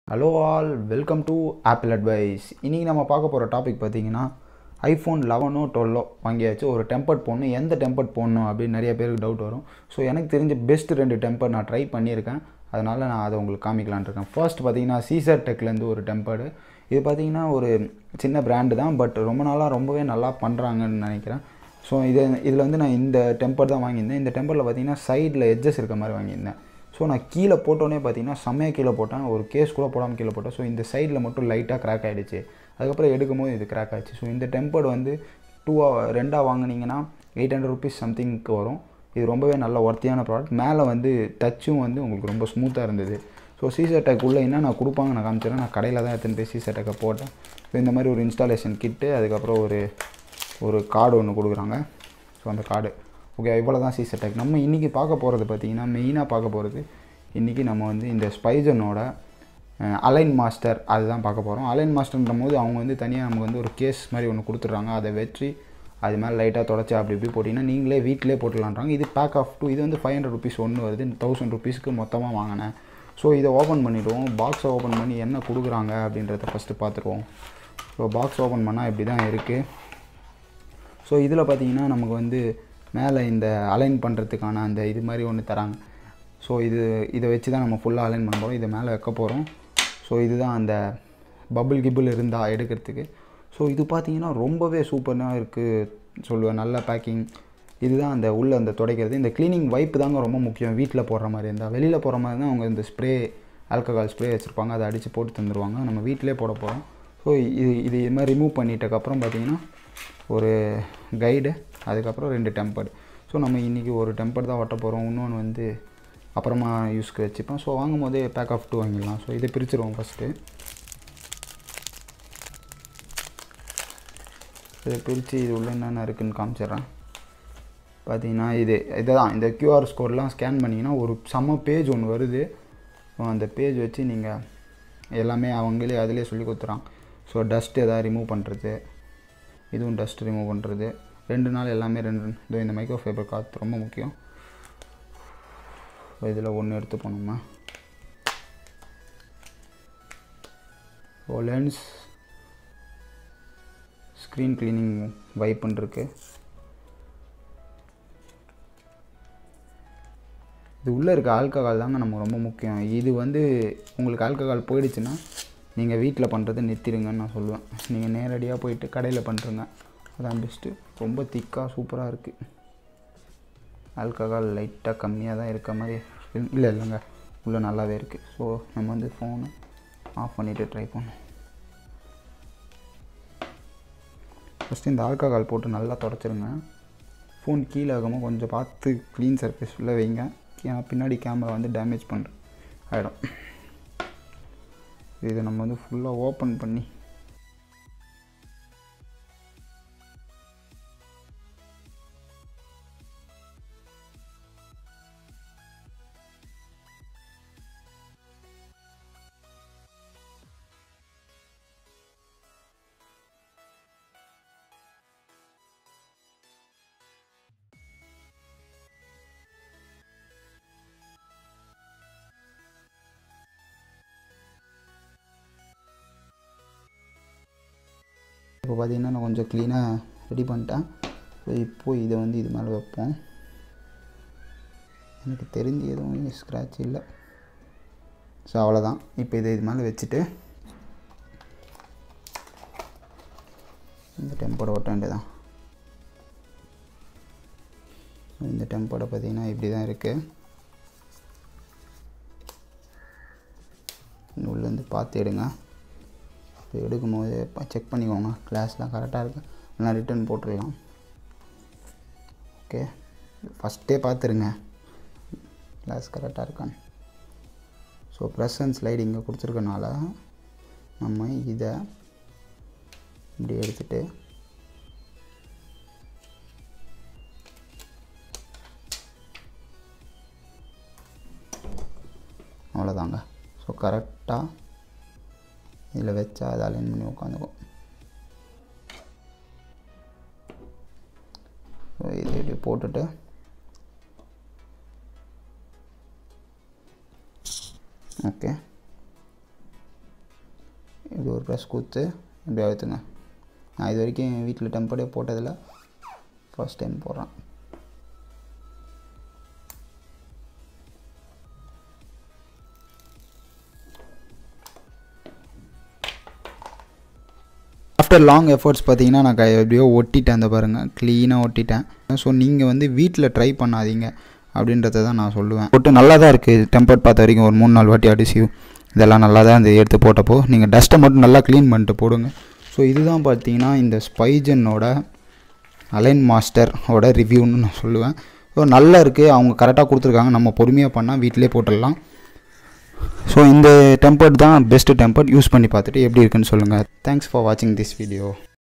hello all welcome to apple advice இன்றைக்கி நம்ம பார்க்க போகிற டாபிக் பார்த்தீங்கன்னா ஐஃபோன் லெவனோ டுவெல்லோ வாங்கியாச்சு ஒரு டெம்பர்ட் போடணும் எந்த டெம்பர்ட் போடணும் அப்படின்னு நிறைய பேருக்கு டவுட் வரும் ஸோ எனக்கு தெரிஞ்ச பெஸ்ட் ரெண்டு டெம்பர் நான் ட்ரை பண்ணியிருக்கேன் அதனால் நான் அதை உங்களுக்கு காமிக்கலான்னு இருக்கேன் ஃபர்ஸ்ட் பார்த்தீங்கன்னா சீசர் டெக்லேருந்து ஒரு டெம்பர்டு இது பார்த்தீங்கன்னா ஒரு சின்ன பிராண்டு தான் பட் ரொம்ப நாளாக ரொம்பவே நல்லா பண்ணுறாங்கன்னு நினைக்கிறேன் ஸோ இது இதில் வந்து நான் இந்த டெம்பர் தான் வாங்கியிருந்தேன் இந்த டெம்பரில் பார்த்தீங்கன்னா சைடில் எட்ஜஸ் இருக்க மாதிரி வாங்கியிருந்தேன் ஸோ நான் கீழே போட்டோன்னே பார்த்தீங்கன்னா செம்மையாக கீழே போட்டேன் ஒரு கேஸ் கூட போடாமல் கீழே போட்டேன் ஸோ இந்த சைடில் மட்டும் லைட்டாக கிராக் ஆகிடுச்சு அதுக்கப்புறம் எடுக்கும்போது இது கிராக் ஆச்சு ஸோ இந்த டெம்பர்டு வந்து டூவாக ரெண்டாக வாங்கினீங்கன்னா எயிட் ஹண்ட்ரட் ருபீஸ் சம்திங்க்கு வரும் இது ரொம்பவே நல்ல ஒர்த்தியான ப்ராடக்ட் மேலே வந்து டச்சும் வந்து உங்களுக்கு ரொம்ப ஸ்மூத்தாக இருந்தது ஸோ சீசர் டெக் உள்ளே என்ன நான் கொடுப்பாங்க நான் காமிச்சிடறேன் நான் கடையில் தான் எடுத்துன்னு போய் சீசர் டெக்கை போட்டேன் ஸோ இந்த மாதிரி ஒரு இன்ஸ்டாலேஷன் கிட்டு அதுக்கப்புறம் ஒரு ஒரு கார்டு ஒன்று கொடுக்குறாங்க ஸோ அந்த கார்டு ஓகே இவ்வளோ தான் சீசர் டெக் நம்ம இன்றைக்கி பார்க்க போகிறது பார்த்திங்கன்னா மெயினாக பார்க்க போகிறது இன்றைக்கி நம்ம வந்து இந்த ஸ்பைஜனோட அலைன் மாஸ்டர் அதுதான் பார்க்க போகிறோம் அலைன் மாஸ்டர்ன்ற போது அவங்க வந்து தனியாக நமக்கு வந்து ஒரு கேஸ் மாதிரி ஒன்று கொடுத்துட்றாங்க அதை வச்சு அது மேலே லைட்டாக தொடச்சி அப்படி இப்படி போட்டிங்கன்னா நீங்களே வீட்டிலே போட்டுலான்றாங்க இது பேக் ஆஃப் டூ இது வந்து ஃபைவ் ஹண்ட்ரட் ருபீஸ் ஒன்று வருது தௌசண்ட் ருபீஸ்க்கு மொத்தமாக வாங்கினேன் ஸோ இதை ஓப்பன் பண்ணிவிடுவோம் பாக்ஸை ஓப்பன் பண்ணி என்ன கொடுக்குறாங்க அப்படின்றத ஃபஸ்ட்டு பார்த்துருவோம் ஸோ பாக்ஸ் ஓப்பன் பண்ணால் இப்படி தான் இருக்குது ஸோ இதில் பார்த்தீங்கன்னா நமக்கு வந்து மேலே இந்த அலைன் பண்ணுறதுக்கான அந்த இது மாதிரி ஒன்று தராங்க ஸோ இது இதை வச்சு தான் நம்ம ஃபுல்லாக அலைன் பண்ண போகிறோம் இதை மேலே வைக்க போகிறோம் ஸோ இதுதான் அந்த பபுள் கிபிள் இருந்தால் எடுக்கிறதுக்கு ஸோ இது பார்த்தீங்கன்னா ரொம்பவே சூப்பராக இருக்குது சொல்லுவேன் நல்ல பேக்கிங் இதுதான் அந்த உள்ளே அந்த துடைக்கிறது இந்த க்ளீனிங் வைப்பு தாங்க ரொம்ப முக்கியம் வீட்டில் போடுற மாதிரி இருந்தால் வெளியில் போகிற மாதிரி தான் அவங்க இந்த ஸ்ப்ரே ஆல்கஹால் ஸ்ப்ரே வச்சுருப்பாங்க அதை அடித்து போட்டு தந்துடுவாங்க நம்ம வீட்டிலே போட போகிறோம் ஸோ இது இது இது மாதிரி ரிமூவ் பண்ணிட்டக்கப்புறம் பார்த்தீங்கன்னா ஒரு கைடு அதுக்கப்புறம் ரெண்டு டெம்பர் ஸோ நம்ம இன்றைக்கி ஒரு டெம்பர் தான் ஒட்ட போகிறோம் இன்னொன்று வந்து அப்புறமா யூஸ்க்கு வச்சுப்போம் ஸோ வாங்கும் போதே பேக் ஆஃப் டூ வாங்கிடலாம் ஸோ இதை பிரிச்சுருவோம் ஃபஸ்ட்டு இதை பிரித்து இது உள்ள என்னென்ன இருக்குதுன்னு காமிச்சிட்றேன் பார்த்தீங்கன்னா இது இதை தான் இந்த க்யூஆர் ஸ்கோர்லாம் ஸ்கேன் பண்ணிங்கன்னா ஒரு செம்ம பேஜ் ஒன்று வருது ஸோ அந்த பேஜ் வச்சு நீங்கள் எல்லாமே அவங்களே அதிலே சொல்லி கொடுத்துறாங்க ஸோ டஸ்ட் எதாவது ரிமூவ் பண்ணுறது இதுவும் டஸ்ட் ரிமூவ் பண்ணுறது ரெண்டு நாள் எல்லாமே ரெண்டு இதோ இந்த மைக்ரோ ஃபைபர் காற்று ரொம்ப முக்கியம் இதில் ஒன்று எடுத்து போனோமா ஸோ லென்ஸ் ஸ்க்ரீன் க்ளீனிங் வைப்புன்னு இருக்குது இது உள்ளே இருக்க ஆல்கஹால் தாங்க நமக்கு ரொம்ப முக்கியம் இது வந்து உங்களுக்கு ஆல்கஹால் போயிடுச்சுன்னா நீங்கள் வீட்டில் பண்ணுறது நிறுத்திடுங்கன்னு நான் சொல்லுவேன் நீங்கள் நேரடியாக போயிட்டு கடையில் பண்ணுறங்க அதான் பெஸ்ட்டு ரொம்ப திக்காக சூப்பராக இருக்குது ஆல்கஹால் லைட்டாக கம்மியாக தான் இருக்க மாதிரி இல்லை இல்லைங்க உள்ளே நல்லாவே இருக்குது ஸோ நம்ம வந்து ஃபோனை ஆஃப் பண்ணிவிட்டு ட்ரை பண்ணோம் ஃபஸ்ட்டு இந்த ஆல்கஹால் போட்டு நல்லா தொடச்சிருங்க ஃபோன் கீழே ஆகாமல் கொஞ்சம் பார்த்து க்ளீன் சர்ஃபேஸ் உள்ளே வைங்க ஏன்னா பின்னாடி கேமரா வந்து டேமேஜ் பண்ணுற ஆகிடும் இதை நம்ம வந்து ஃபுல்லாக ஓப்பன் பண்ணி இப்போ பார்த்தீங்கன்னா நான் கொஞ்சம் க்ளீனாக ரெடி பண்ணிட்டேன் ஸோ இப்போ இதை வந்து இது மேலே வைப்போம் எனக்கு தெரிஞ்சு எதுவும் ஸ்க்ராட்ச் இல்லை ஸோ அவ்வளோதான் இப்போ இதை இது மேலே வச்சுட்டு இந்த டெம்போட ஒட்ட வேண்டியதான் இந்த டெம்போட பார்த்தீங்கன்னா இப்படி தான் இருக்குது உள்ளேருந்து பார்த்து எடுங்க இப்போ எடுக்கும்போது செக் பண்ணிக்கோங்க கிளாஸ்லாம் கரெக்டாக இருக்குது இல்லைனா ரிட்டன் போட்டுடலாம் ஓகே ஃபஸ்ட்டே பார்த்துருங்க கிளாஸ் கரெக்டாக இருக்கான்னு ஸோ ப்ரெஸ் அண்ட் ஸ்லைடு இங்கே கொடுத்துருக்கனால நம்ம இதை இப்படி எடுத்துகிட்டு அவ்வளோதாங்க ஸோ கரெக்டாக இதில் வச்சா அதை அலைன் பண்ணி உட்காந்துக்கும் ஸோ இது இப்படி போட்டுட்டு ஓகே இது ஒரு ப்ரெஸ் கொடுத்து இப்படி அழுத்துங்க நான் இது வரைக்கும் என் வீட்டில் டெம்பர்டே போட்டதில்லை ஃபர்ஸ்ட் டைம் போடுறேன் ஆஃப்டர் லாங் எஃபர்ட்ஸ் பார்த்தீங்கன்னா நான் க- எப்படியோ ஒட்டிட்டேன் அந்த பாருங்கள் க்ளீனாக ஒட்டிட்டேன் ஸோ நீங்கள் வந்து வீட்டில் ட்ரை பண்ணாதீங்க அப்படின்றத தான் நான் சொல்லுவேன் போட்டு நல்லா தான் இருக்குது டெம்பர்ட் பார்த்த வரைக்கும் ஒரு மூணு நாலு வாட்டி அடிசிவ் இதெல்லாம் நல்லா தான் இந்த எடுத்து போட்டப்போ நீங்கள் டஸ்ட்டை மட்டும் நல்லா க்ளீன் பண்ணிட்டு போடுங்க ஸோ இதுதான் பார்த்தீங்கன்னா இந்த ஸ்பைஜனோட அலைன் மாஸ்டரோட ரிவ்யூன்னு நான் சொல்லுவேன் ஸோ நல்லா இருக்குது அவங்க கரெக்டாக கொடுத்துருக்காங்க நம்ம பொறுமையாக பண்ணால் வீட்டிலே போட்டுடலாம் ஸோ இந்த டெம்பர்ட் தான் பெஸ்ட்டு டெம்பர்ட் யூஸ் பண்ணி பார்த்துட்டு எப்படி இருக்குன்னு சொல்லுங்கள் தேங்க்ஸ் ஃபார் வாட்சிங் திஸ் வீடியோ